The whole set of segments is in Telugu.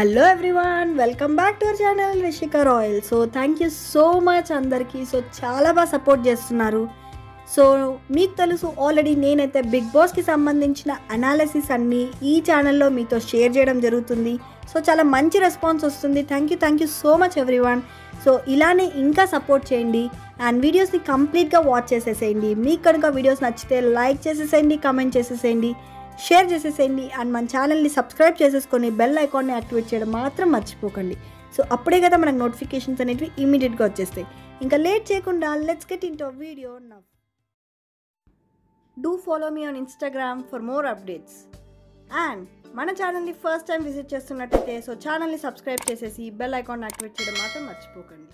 hello everyone welcome back to our channel Rishika Royal so thank you so much అందరికీ సో చాలా బాగా సపోర్ట్ చేస్తున్నారు సో మీకు తెలుసు ఆల్రెడీ నేనైతే బిగ్ బాస్కి సంబంధించిన అనాలిసిస్ అన్నీ ఈ ఛానల్లో మీతో షేర్ చేయడం జరుగుతుంది సో చాలా మంచి రెస్పాన్స్ వస్తుంది thank you thank you so much everyone so ఇలానే ఇంకా సపోర్ట్ చేయండి అండ్ వీడియోస్ని కంప్లీట్గా వాచ్ చేసేసేయండి మీకు కనుక వీడియోస్ నచ్చితే లైక్ చేసేసేయండి కమెంట్ చేసేసేయండి షేర్ చేసేసేయండి అండ్ మన ఛానల్ని సబ్స్క్రైబ్ చేసేసుకొని బెల్ ఐకాన్ని యాక్టివేట్ చేయడం మాత్రం మర్చిపోకండి సో అప్పుడే కదా మనకు నోటిఫికేషన్స్ అనేవి ఇమీడియట్గా వచ్చేస్తాయి ఇంకా లేట్ చేయకుండా let's get in to video now do follow me on Instagram for more updates and మన ఛానల్ని ఫస్ట్ టైం విజిట్ చేస్తున్నట్టయితే సో ఛానల్ని సబ్స్క్రైబ్ చేసేసి బెల్ ఐకాన్ యాక్టివేట్ చేయడం మాత్రం మర్చిపోకండి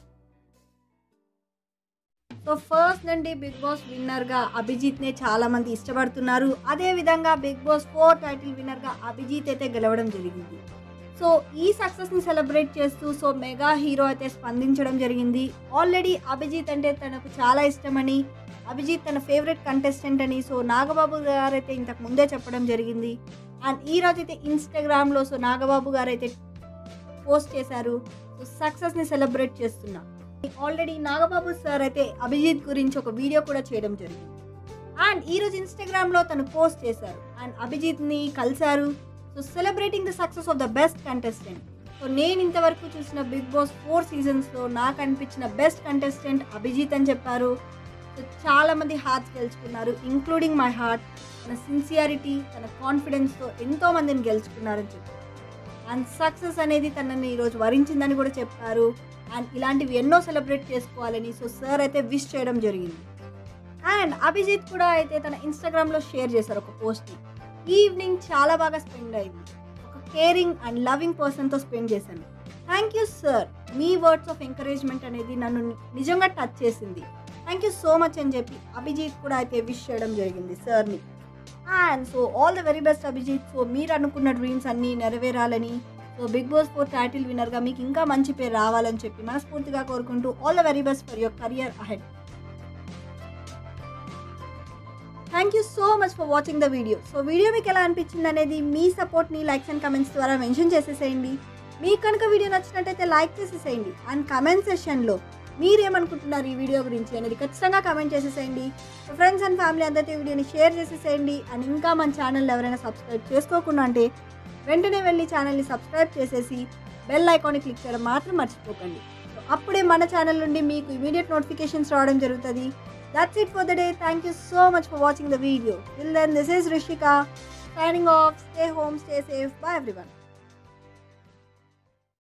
సో ఫస్ట్ నుండి బిగ్ బాస్ విన్నర్గా అభిజిత్నే చాలా మంది ఇష్టపడుతున్నారు అదే విధంగా బిగ్ బాస్ ఫోర్ టైటిల్ విన్నర్గా అభిజిత్ అయితే గెలవడం జరిగింది సో ఈ సక్సెస్ని సెలబ్రేట్ చేస్తూ సో మెగా హీరో అయితే స్పందించడం జరిగింది ఆల్రెడీ అభిజిత్ అంటే తనకు చాలా ఇష్టమని అభిజిత్ తన ఫేవరెట్ కంటెస్టెంట్ అని సో నాగబాబు గారు అయితే ఇంతకు ముందే చెప్పడం జరిగింది అండ్ ఈ రోజు అయితే ఇన్స్టాగ్రామ్లో సో నాగబాబు గారు అయితే పోస్ట్ చేశారు సో సక్సెస్ని సెలబ్రేట్ చేస్తున్నా ఆల్రెడీ నాగబాబు సార్ అయితే అభిజిత్ గురించి ఒక వీడియో కూడా చేయడం జరిగింది అండ్ ఈరోజు ఇన్స్టాగ్రామ్లో తను పోస్ట్ చేశారు అండ్ అభిజిత్ని కలిశారు so celebrating the success of the best contestant so నేను ఇంతవరకు చూసిన బిగ్ బాస్ ఫోర్ సీజన్స్లో నాకు అనిపించిన బెస్ట్ కంటెస్టెంట్ అభిజిత్ అని చెప్పారు సో చాలామంది హార్ట్స్ గెలుచుకున్నారు ఇంక్లూడింగ్ మై హార్ట్ తన సిన్సియారిటీ తన కాన్ఫిడెన్స్తో ఎంతో మందిని గెలుచుకున్నారని చెప్పారు అండ్ సక్సెస్ అనేది తనని ఈరోజు వరించిందని కూడా చెప్పారు అండ్ ఇలాంటివి ఎన్నో సెలబ్రేట్ చేసుకోవాలని సో సార్ అయితే విష్ చేయడం జరిగింది అండ్ అభిజిత్ కూడా అయితే తన ఇన్స్టాగ్రామ్లో షేర్ చేశారు ఒక పోస్ట్ని ఈవినింగ్ చాలా బాగా స్పెండ్ అయింది ఒక కేరింగ్ అండ్ లవింగ్ పర్సన్తో స్పెండ్ చేశాను థ్యాంక్ యూ సార్ మీ వర్డ్స్ ఆఫ్ ఎంకరేజ్మెంట్ అనేది నన్ను నిజంగా టచ్ చేసింది థ్యాంక్ యూ సో మచ్ అని చెప్పి అభిజిత్ కూడా అయితే విష్ చేయడం జరిగింది సార్ని and so all the very best Abhijeet so మీరు అనుకున్న డ్రీమ్స్ అన్నీ నెరవేరాలని so Bigg Boss four title విన్నర్గా మీకు ఇంకా మంచి పేరు రావాలని చెప్పి మనస్ఫూర్తిగా కోరుకుంటూ all the very best for your career ahead thank you so much for watching the video so video మీకు ఎలా అనిపించింది అనేది మీ సపోర్ట్ని లైక్స్ అండ్ కమెంట్స్ ద్వారా మెన్షన్ చేసేసేయండి మీకు కనుక వీడియో నచ్చినట్టయితే లైక్ చేసేసేయండి అండ్ కమెంట్ సెషన్లో మీరేమనుకుంటున్నారు ఈ వీడియో గురించి అనేది ఖచ్చితంగా కమెంట్ చేసేసేయండి ఫ్రెండ్స్ అండ్ ఫ్యామిలీ అందరితో ఈ వీడియోని షేర్ చేసేసేయండి అండ్ ఇంకా మన ఛానల్ ఎవరైనా సబ్స్క్రైబ్ చేసుకోకుండా అంటే వెంటనే వెళ్ళి ఛానల్ని సబ్స్క్రైబ్ చేసేసి బెల్ ఐకాన్ని క్లిక్ చేయడం మాత్రం మర్చిపోకండి సో అప్పుడే మన ఛానల్ నుండి మీకు ఇమీడియట్ నోటిఫికేషన్స్ రావడం జరుగుతుంది that's it for the day thank you so much for watching the video till then this is Rishika signing off stay home stay safe bye everyone